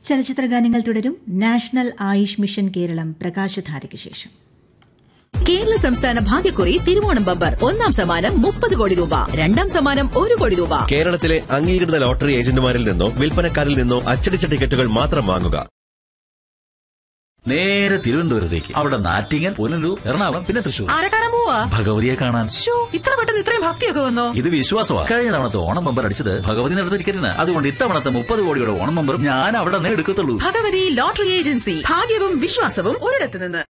ചലച്ചിത്ര ഗാനങ്ങൾ തുടരും നാഷണൽ ആയുഷ് മിഷൻ കേരളം പ്രകാശധാരയ്ക്ക് ശേഷം കേരള സംസ്ഥാന ഭാഗ്യക്കുറി തിരുവോണം ബമ്പർ ഒന്നാം സമ്മാനം മുപ്പത് കോടി രൂപ രണ്ടാം സമ്മാനം ഒരു കോടി രൂപ കേരളത്തിലെ അംഗീകൃത ലോട്ടറി ഏജന്റുമാരിൽ നിന്നോ വിൽപ്പനക്കാരിൽ നിന്നോ അച്ചടിച്ച ടിക്കറ്റുകൾ മാത്രം വാങ്ങുക നേരെ തിരുവനന്തപുരത്തേക്ക് അവിടെ നാറ്റിങ്ങൽ പുനലൂർ എറണാകുളം പിന്നെ തൃശൂർ ആരെ കാണാൻ പോവാ ഭഗവതിയെ കാണാൻ ഷോ ഇത്ര പെട്ടെന്ന് ഇത്രയും ഭക്തിയൊക്കെ വന്നോ ഇത് വിശ്വാസമാണ് കഴിഞ്ഞ തവണത്തെ ഓണം ബമ്പർ അടിച്ചത് ഭഗവതി നടത്ത ടിക്കറ്റിന് അതുകൊണ്ട് ഇത്തവണത്തെ മുപ്പത് കോടിയുടെ ഓണം ബമ്പറും ഞാൻ അവിടെ നിന്ന് എടുക്കത്തുള്ളൂ ഭഗവതി ലോട്ടറി ഏജൻസി ഭാഗ്യവും വിശ്വാസവും ഒരിടത്ത് നിന്ന്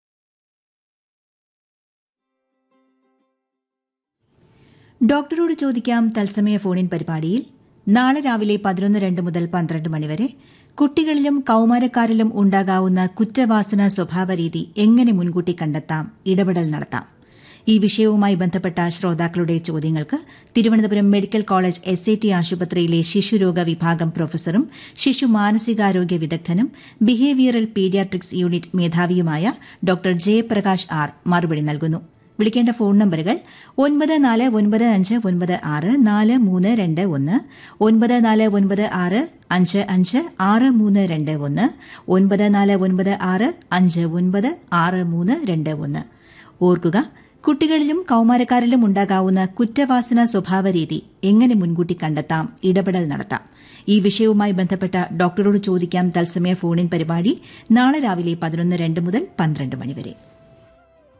ഡോക്ടറോട് ചോദിക്കാം തത്സമയ ഫോണിൻ പരിപാടിയിൽ നാളെ രാവിലെ പതിനൊന്ന് രണ്ട് മുതൽ പന്ത്രണ്ട് മണിവരെ കുട്ടികളിലും കൌമാരക്കാരിലും ഉണ്ടാകാവുന്ന കുറ്റവാസന സ്വഭാവരീതി എങ്ങനെ മുൻകൂട്ടി കണ്ടെത്താം ഇടപെടൽ നടത്താം ഈ വിഷയവുമായി ബന്ധപ്പെട്ട ശ്രോതാക്കളുടെ ചോദ്യങ്ങൾക്ക് Thiruvananthapuram medical college S T ആശുപത്രിയിലെ ശിശുരോഗ വിഭാഗം പ്രൊഫസറും ശിശു മാനസികാരോഗ്യ വിദഗ്ധനും ബിഹേവിയറൽ പീഡിയാട്രിക്സ് യൂണിറ്റ് മേധാവിയുമായ ഡോക്ടർ ജയപ്രകാശ് ആർ മറുപടി നൽകുന്നു വിളിക്കേണ്ട ഫോൺ നമ്പറുകൾ ഒൻപത് നാല് ഒൻപത് അഞ്ച് ഒൻപത് ആറ് നാല് മൂന്ന് രണ്ട് ഒന്ന് ഒൻപത് നാല് ഒൻപത് ആറ് അഞ്ച് അഞ്ച് ആറ് മൂന്ന് രണ്ട് ഒന്ന് ഒൻപത് നാല് ഒൻപത് ആറ് അഞ്ച് ഒൻപത് ആറ് മൂന്ന് രണ്ട് ഒന്ന് ഓർക്കുക കുട്ടികളിലും കൌമാരക്കാരിലും ഉണ്ടാകാവുന്ന കുറ്റവാസന സ്വഭാവരീതി എങ്ങനെ മുൻകൂട്ടി കണ്ടെത്താം ഇടപെടൽ നടത്താം ഈ വിഷയവുമായി ബന്ധപ്പെട്ട ഡോക്ടറോട് ചോദിക്കാം തത്സമയ ഫോണിൻ പരിപാടി നാളെ രാവിലെ പതിനൊന്ന് രണ്ട് മുതൽ പന്ത്രണ്ട് മണിവരെ